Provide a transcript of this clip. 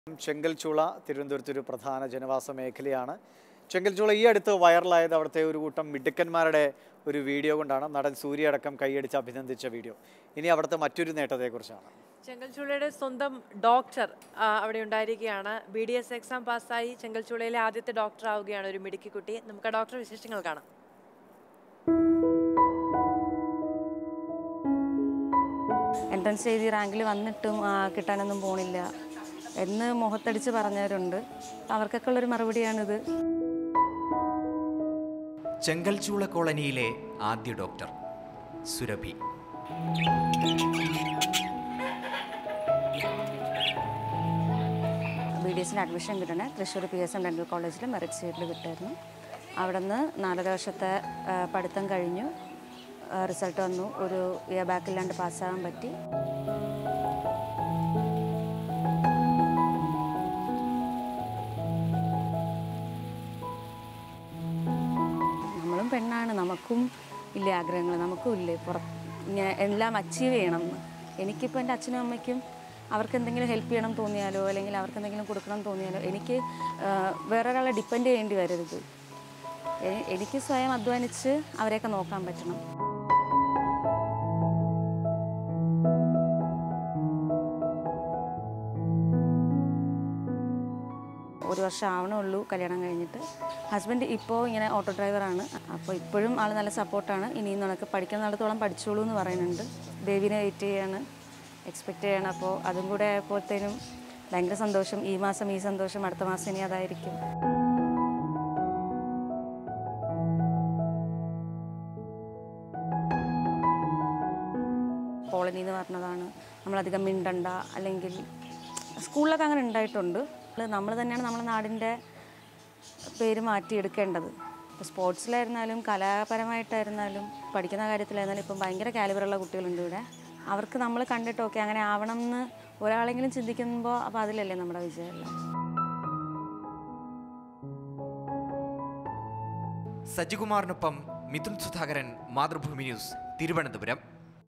ചെങ്കൽച്ചൂള തിരുവനന്തപുരത്ത് ഒരു പ്രധാന ജനവാസ മേഖലയാണ് ചെങ്കൽച്ചൂള ഈ അടുത്ത് വൈറലായത് അവിടുത്തെ ഒരു കൂട്ടം മിടുക്കന്മാരുടെ ഒരു വീഡിയോ കൊണ്ടാണ് നടൻ സൂര്യ അടക്കം കൈയടിച്ച് അഭിനന്ദിച്ച വീഡിയോ ഇനി അവിടുത്തെ മറ്റൊരു നേട്ടത്തെക്കുറിച്ചാണ് ചെങ്കൽച്ചൂളയുടെ സ്വന്തം ഡോക്ടർ ആ, അവിടെ ഉണ്ടായിരിക്കുകയാണ് ബി ഡി എസ് എക്സാം പാസ്സായി ചെങ്കൽച്ചൂളയിലെ ആദ്യത്തെ ഡോക്ടർ ആവുകയാണ് ഒരു മിടുക്കിക്കുട്ടി നമുക്ക് ആ ഡോക്ടർ വിശേഷങ്ങൾ കാണാം എൻട്രൻസ് എഴുതി റാങ്കിൽ വന്നിട്ടും ആ, കിട്ടാനൊന്നും പോണില്ല എന്ന് മുഖത്തടിച്ച് പറഞ്ഞവരുണ്ട് അവർക്കൊക്കെ ഉള്ളൊരു മറുപടിയാണിത് ചെങ്കൽച്ചൂള കോളനിയിലെ ആദ്യ ഡോക്ടർ സുരഭി ബി ഡി എസിന് അഡ്മിഷൻ കിട്ടണേ Thrissur P S M dental കോളേജിൽ മെറിറ്റ് സീറ്റിൽ കിട്ടായിരുന്നു അവിടുന്ന് നാലര വർഷത്തെ ആ, പഠിത്തം കഴിഞ്ഞു റിസൾട്ട് വന്നു ഒരു ഇയർ ബാക്കില്ലാണ്ട് പാസ്സാകാൻ പറ്റി നമ്മളും പെണ്ണാണ് നമുക്കും ഇല്ലേ ആഗ്രഹങ്ങൾ നമുക്കും ഇല്ലേ പുറ ഇങ്ങനെ എല്ലാം അച്ചീവ് ചെയ്യണം എന്ന് എനിക്കിപ്പോൾ എൻ്റെ അച്ഛനും അമ്മയ്ക്കും അവർക്ക് എന്തെങ്കിലും ഹെൽപ്പ് ചെയ്യണം തോന്നിയാലോ അല്ലെങ്കിൽ അവർക്ക് എന്തെങ്കിലും കൊടുക്കണം തോന്നിയാലോ എനിക്ക് ആ, വേറൊരാളെ ഡിപ്പെൻഡ് ചെയ്യേണ്ടി വരരുത് എ- എനിക്ക് സ്വയം അധ്വാനിച്ച് അവരെയൊക്കെ നോക്കാൻ പറ്റണം ഒരു വർഷം ആവണേ ഉള്ളൂ കല്യാണം കഴിഞ്ഞിട്ട് ഹസ്ബൻഡ് ഇപ്പോൾ ഇങ്ങനെ ഓട്ടോ ഡ്രൈവറാണ് അപ്പോൾ ഇപ്പോഴും ആൾ നല്ല സപ്പോർട്ടാണ് ഇനിയും നിനക്ക് പഠിക്കുന്ന നടത്തോളം പഠിച്ചോളൂ എന്ന് പറയുന്നുണ്ട് ദേവിനെ വെയിറ്റ് ചെയ്യാണ് എക്സ്പെക്റ്റ് ചെയ്യണം അപ്പോൾ അതും കൂടെ ആയപ്പോഴത്തേനും ഭയങ്കര സന്തോഷം ഈ മാസം ഈ സന്തോഷം അടുത്ത മാസം ഇനി അതായിരിക്കും കോളനി എന്ന് പറഞ്ഞതാണ് നമ്മളധികം മിണ്ടണ്ട അല്ലെങ്കിൽ സ്കൂളിലൊക്കെ അങ്ങനെ ഉണ്ടായിട്ടുണ്ട് നമ്മൾ തന്നെയാണ് നമ്മുടെ നാടിൻ്റെ പേര് മാറ്റിയെടുക്കേണ്ടത് ഇപ്പോൾ സ്പോർട്സിലായിരുന്നാലും കലാപരമായിട്ടായിരുന്നാലും പഠിക്കുന്ന കാര്യത്തിലായിരുന്നാലും ഇപ്പം ഭയങ്കര കാലിബറുള്ള കുട്ടികളുണ്ട് ഇവിടെ അവർക്ക് നമ്മൾ കണ്ടിട്ട് ഓക്കെ അങ്ങനെ ആവണം എന്ന് ഒരാളെങ്കിലും ചിന്തിക്കുമ്പോൾ അപ്പോൾ അതിലല്ലേ നമ്മുടെ വിജയമല്ല സജികുമാറിനൊപ്പം മിഥുൻ സുധാകരൻ മാതൃഭൂമി ന്യൂസ് തിരുവനന്തപുരം